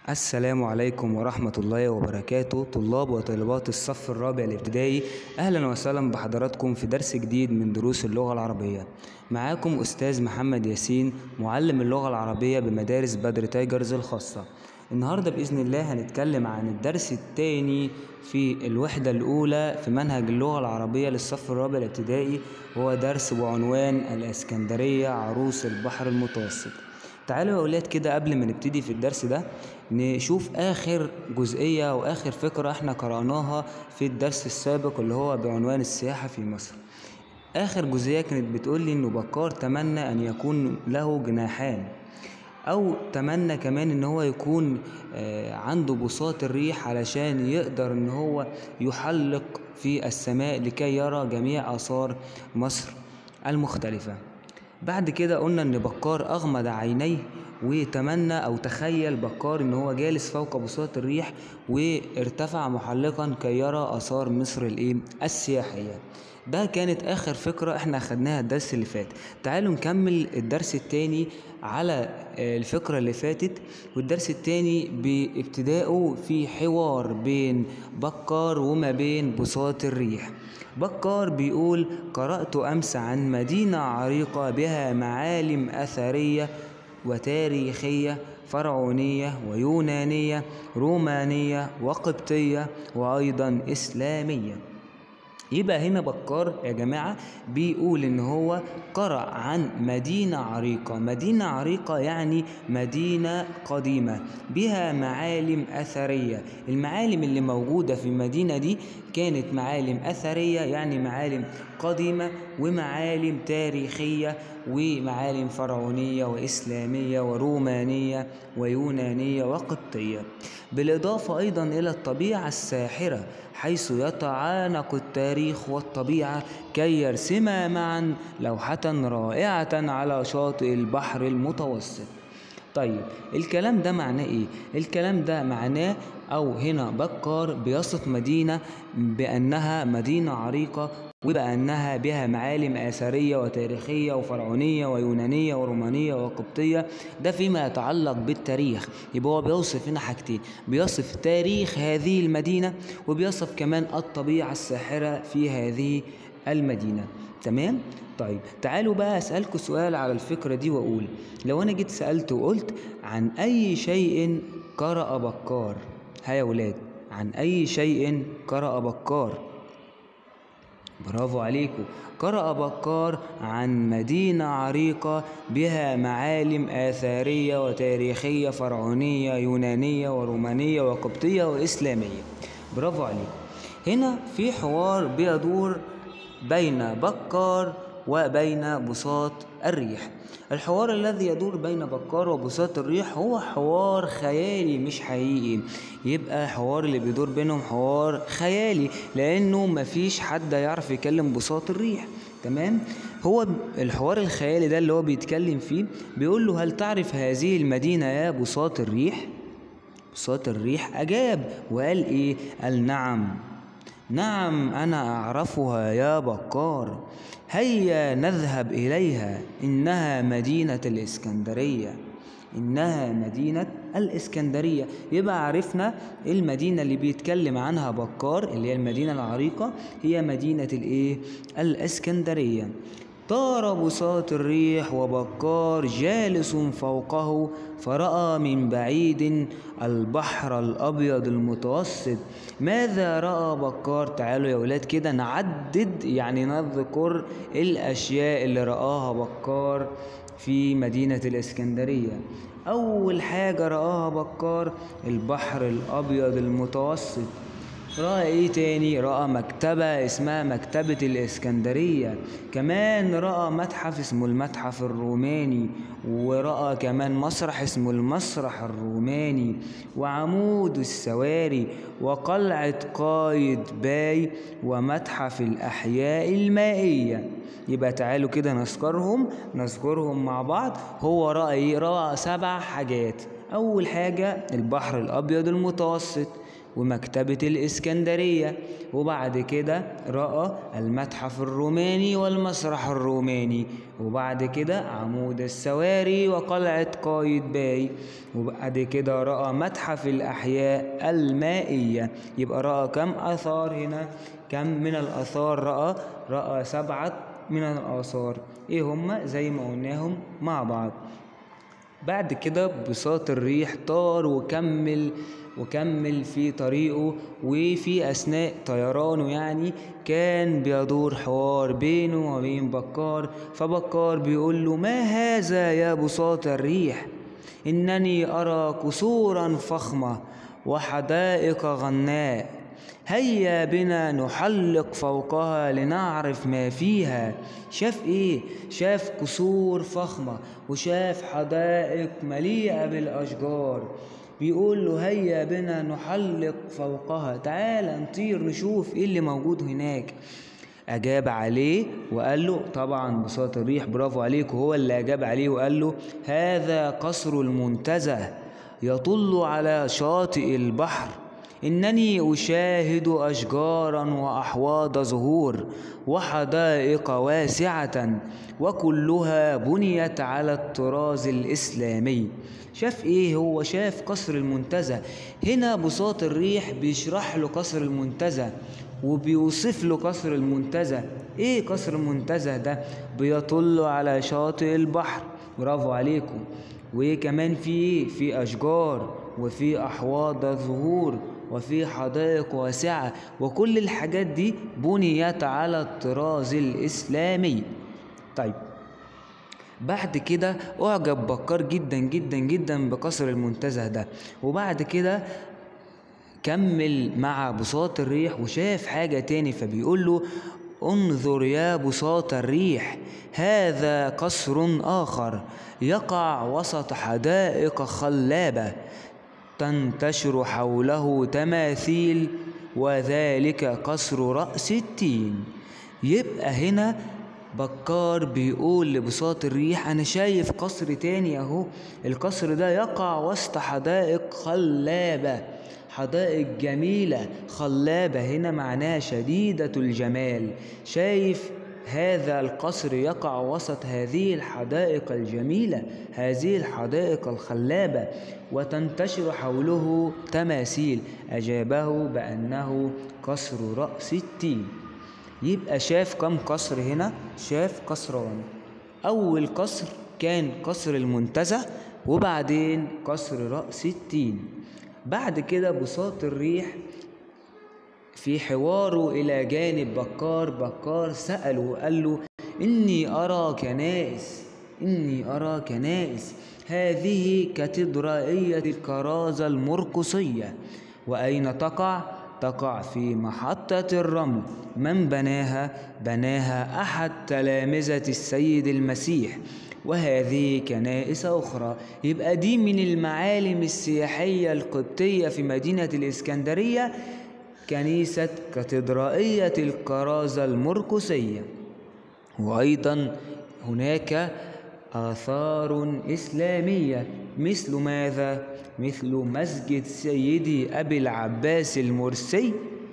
السلام عليكم ورحمة الله وبركاته طلاب وطالبات الصف الرابع الابتدائي أهلا وسهلا بحضراتكم في درس جديد من دروس اللغة العربية معاكم أستاذ محمد ياسين معلم اللغة العربية بمدارس بدر تايجرز الخاصة النهاردة بإذن الله هنتكلم عن الدرس الثاني في الوحدة الأولى في منهج اللغة العربية للصف الرابع الابتدائي وهو درس بعنوان الإسكندرية عروس البحر المتوسط تعالوا يا أولاد كده قبل ما نبتدي في الدرس ده نشوف آخر جزئية وآخر فكرة احنا قرأناها في الدرس السابق اللي هو بعنوان السياحة في مصر آخر جزئية كانت بتقول لي إنه بكار تمنى أن يكون له جناحان أو تمنى كمان إن هو يكون آه، عنده بساط الريح علشان يقدر إن هو يحلق في السماء لكي يرى جميع آثار مصر المختلفة بعد كده قلنا ان بكار اغمض عينيه وتمنى او تخيل بكار ان هو جالس فوق بساط الريح وارتفع محلقا كي يرى اثار مصر الايه السياحيه ده كانت اخر فكره احنا اخدناها الدرس اللي فات تعالوا نكمل الدرس التاني على آه، الفكره اللي فاتت والدرس التاني بابتدائه في حوار بين بكار وما بين بساط الريح بكار بيقول قرأت أمس عن مدينة عريقة بها معالم أثرية وتاريخية فرعونية ويونانية رومانية وقبطية وأيضا إسلامية يبقى هنا بكار يا جماعة بيقول إن هو قرأ عن مدينة عريقة مدينة عريقة يعني مدينة قديمة بها معالم أثرية المعالم اللي موجودة في المدينة دي كانت معالم أثرية يعني معالم قديمة ومعالم تاريخية ومعالم فرعونية وإسلامية ورومانية ويونانية وقبطية بالإضافة أيضا إلى الطبيعة الساحرة حيث يتعانق التاريخ والطبيعة كي يرسما معا لوحة رائعة على شاطئ البحر المتوسط طيب الكلام ده معناه ايه الكلام ده معناه او هنا بكر بيصف مدينة بانها مدينة عريقة وبأنها بها معالم آثارية وتاريخية وفرعونية ويونانية ورومانية وقبطية ده فيما يتعلق بالتاريخ يبقى هو بيوصف هنا حاجتين بيصف تاريخ هذه المدينة وبيصف كمان الطبيعة الساحرة في هذه المدينة تمام طيب تعالوا بقى أسألكوا سؤال على الفكرة دي وأقول لو أنا جيت سألت وقلت عن أي شيء قرأ بكار ها يا ولاد عن أي شيء قرأ بكار برافو عليكم قرأ بكار عن مدينة عريقة بها معالم آثارية وتاريخية فرعونية يونانية ورومانية وقبطية وإسلامية برافو عليكم هنا في حوار بيدور بين بكار وبين بساط الريح الحوار الذي يدور بين بكار وبساط الريح هو حوار خيالي مش حقيقي يبقى حوار اللي بيدور بينهم حوار خيالي لانه مفيش حد يعرف يكلم بساط الريح تمام هو الحوار الخيالي ده اللي هو بيتكلم فيه بيقول له هل تعرف هذه المدينة يا بساط الريح بساط الريح أجاب وقال إيه قال نعم نعم أنا أعرفها يا بكار هيا نذهب إليها إنها مدينة الإسكندرية إنها مدينة الإسكندرية يبقى عرفنا المدينة اللي بيتكلم عنها بكار اللي هي المدينة العريقة هي مدينة الإيه؟ الإسكندرية طار بساط الريح وبكار جالس فوقه فرأى من بعيد البحر الأبيض المتوسط ماذا رأى بكار تعالوا يا ولاد كده نعدد يعني نذكر الأشياء اللي رآها بكار في مدينة الإسكندرية أول حاجة رآها بكار البحر الأبيض المتوسط رأى ايه تاني رأى مكتبة اسمها مكتبة الإسكندرية كمان رأى متحف اسمه المتحف الروماني ورأى كمان مسرح اسمه المسرح الروماني وعمود السواري وقلعة قايد باي ومتحف الأحياء المائية يبقى تعالوا كده نذكرهم نذكرهم مع بعض هو رأى ايه رأى سبع حاجات أول حاجة البحر الأبيض المتوسط ومكتبة الإسكندرية وبعد كده رأى المتحف الروماني والمسرح الروماني وبعد كده عمود السواري وقلعة قايتباي وبعد كده رأى متحف الأحياء المائية يبقى رأى كم آثار هنا كم من الآثار رأى رأى سبعة من الآثار إيه هما زي ما قلناهم مع بعض بعد كده بساط الريح طار وكمل وكمل في طريقه وفي أثناء طيرانه يعني كان بيدور حوار بينه وبين بكار فبكار بيقول له ما هذا يا بساط الريح إنني أرى قصورا فخمة وحدائق غناء هيا بنا نحلق فوقها لنعرف ما فيها شاف ايه شاف قصور فخمة وشاف حدائق مليئة بالأشجار بيقول له هيا بنا نحلق فوقها تعال نطير نشوف ايه اللي موجود هناك أجاب عليه وقال له طبعا بساط الريح برافو عليك وهو اللي أجاب عليه وقال له هذا قصر المنتزه يطل على شاطئ البحر إنني أشاهد أشجارا وأحواض زهور وحدائق واسعة وكلها بنيت على الطراز الإسلامي شاف إيه هو شاف قصر المنتزه هنا بساط الريح بيشرح له قصر المنتزه وبيوصف له قصر المنتزه إيه قصر المنتزه ده بيطل على شاطئ البحر برافو عليكم وكمان في إيه في أشجار وفي أحواض زهور وفي حدائق واسعة وكل الحاجات دي بنيت على الطراز الإسلامي طيب بعد كده أعجب بكار جدا جدا جدا بقصر المنتزه ده وبعد كده كمل مع بساط الريح وشاف حاجة تاني فبيقول له انظر يا بساط الريح هذا قصر آخر يقع وسط حدائق خلابة تنتشر حوله تماثيل وذلك قصر رأس التين يبقى هنا بكار بيقول لبساط الريح أنا شايف قصر تاني أهو القصر ده يقع وسط حدائق خلابة حدائق جميلة خلابة هنا معناها شديدة الجمال شايف هذا القصر يقع وسط هذه الحدائق الجميلة هذه الحدائق الخلابة وتنتشر حوله تماثيل أجابه بأنه قصر رأس التين يبقى شاف كم قصر هنا شاف قصران أول قصر كان قصر المنتزه وبعدين قصر رأس التين بعد كده بساط الريح في حواره إلى جانب بكار بكار سأله وقال له إني أرى كنائس إني أرى كنائس هذه كاتدرائية الكرازة المرقصية وأين تقع؟ تقع في محطة الرمل من بناها؟ بناها أحد تلامذة السيد المسيح وهذه كنائس أخرى يبقى دي من المعالم السياحية القبطية في مدينة الإسكندرية كنيسة كاتدرائية الكرازة المرقسية وأيضا هناك آثار إسلامية مثل ماذا؟ مثل مسجد سيدي أبي العباس المرسي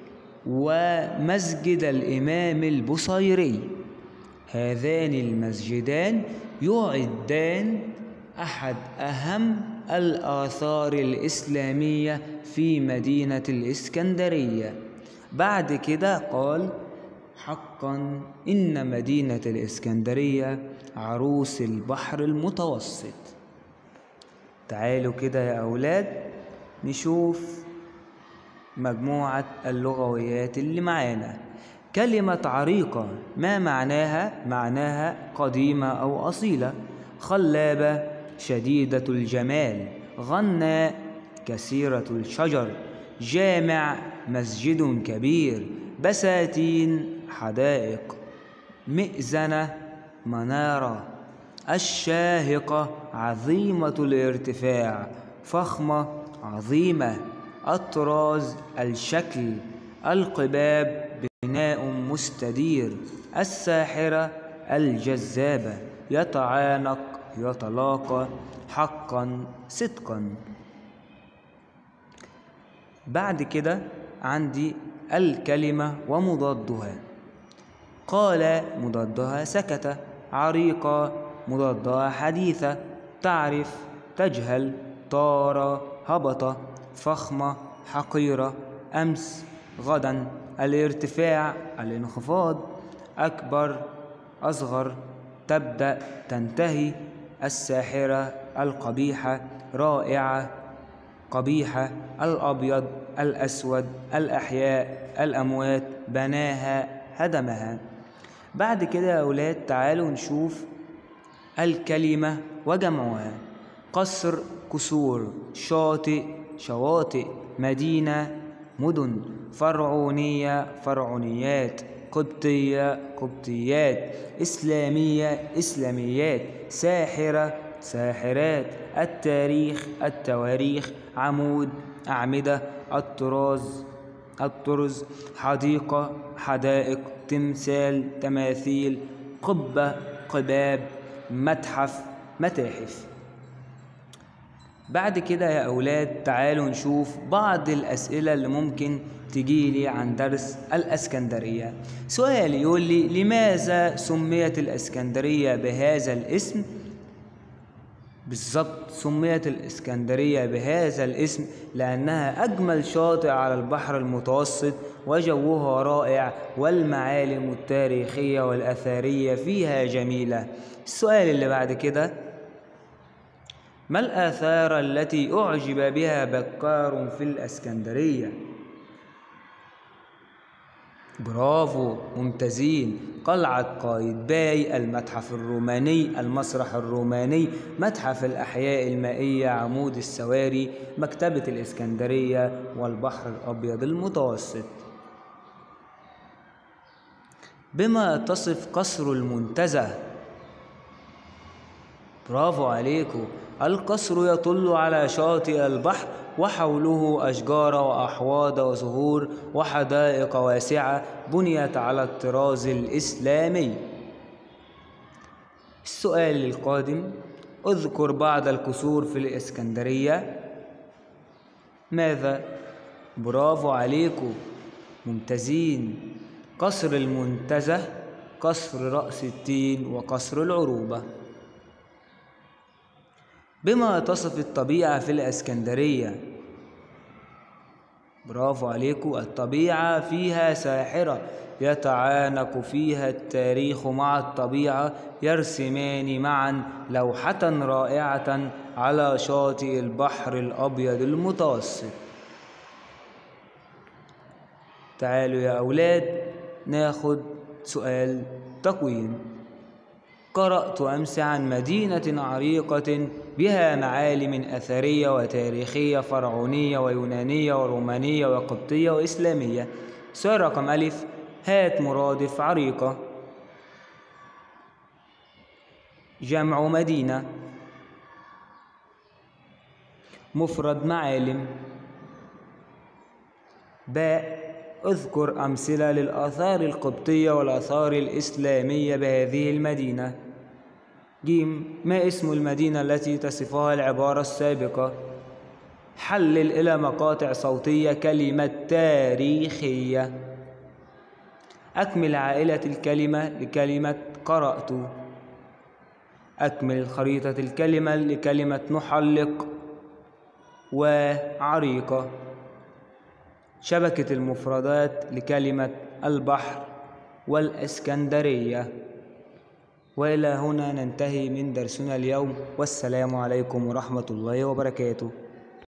ومسجد الإمام البصيري هذان المسجدان يعدان أحد أهم الآثار الإسلامية في مدينة الإسكندرية بعد كده قال حقا إن مدينة الإسكندرية عروس البحر المتوسط تعالوا كده يا أولاد نشوف مجموعة اللغويات اللي معانا كلمة عريقة ما معناها؟ معناها قديمة أو أصيلة خلابة شديدة الجمال غناء كثيرة الشجر جامع مسجد كبير بساتين حدائق مئذنة منارة الشاهقة عظيمة الارتفاع فخمة عظيمة الطراز الشكل القباب بناء مستدير الساحرة الجذابة يتعانق يتلاقى حقا صدقا بعد كده عندي الكلمة ومضادها قال مضادها سكت عريقة مضادها حديثة تعرف تجهل طار هبط فخمة حقيرة أمس غدا الارتفاع الانخفاض أكبر أصغر تبدأ تنتهي الساحرة القبيحة رائعة قبيحة الأبيض الأسود الأحياء الأموات بناها هدمها بعد كده يا أولاد تعالوا نشوف الكلمة وجمعها قصر كسور شاطئ شواطئ مدينة مدن فرعونية فرعونيات قبطية قبطيات إسلامية إسلاميات ساحرة ساحرات التاريخ التواريخ عمود أعمدة الطراز الطرز حديقة حدائق تمثال تماثيل قبة قباب متحف متاحف بعد كده يا أولاد تعالوا نشوف بعض الأسئلة اللي ممكن تجيلي عن درس الأسكندرية سؤال يقول لي لماذا سميت الأسكندرية بهذا الاسم بالضبط سميت الإسكندرية بهذا الاسم لأنها أجمل شاطئ على البحر المتوسط وجوها رائع والمعالم التاريخية والأثرية فيها جميلة السؤال اللي بعد كده ما الآثار التي أعجب بها بكار في الأسكندرية؟ برافو ممتازين قلعة قايتباي المتحف الروماني المسرح الروماني متحف الأحياء المائية عمود السواري مكتبة الإسكندرية والبحر الأبيض المتوسط بما تصف قصر المنتزه برافو عليكم القصر يطل على شاطئ البحر وحوله أشجار وأحواض وزهور وحدائق واسعة بنيت على الطراز الإسلامي السؤال القادم اذكر بعض القصور في الإسكندرية ماذا؟ برافو عليكم ممتازين قصر المنتزه قصر رأس التين وقصر العروبة بما تصف الطبيعة في الإسكندرية برافو عليكم الطبيعة فيها ساحرة يتعانق فيها التاريخ مع الطبيعة يرسمان معا لوحة رائعة على شاطئ البحر الأبيض المتوسط تعالوا يا أولاد ناخد سؤال تقويم قرأت أمس عن مدينة عريقة بها معالم أثرية وتاريخية فرعونية ويونانية ورومانية وقبطية وإسلامية سؤال رقم ألف هات مرادف عريقة جمع مدينة مفرد معالم باء اذكر أمثلة للآثار القبطية والآثار الإسلامية بهذه المدينة جيم ما اسم المدينة التي تصفها العبارة السابقة حلل إلى مقاطع صوتية كلمة تاريخية أكمل عائلة الكلمة لكلمة قرأت أكمل خريطة الكلمة لكلمة محلق وعريقة شبكة المفردات لكلمة البحر والإسكندرية وإلى هنا ننتهي من درسنا اليوم والسلام عليكم ورحمة الله وبركاته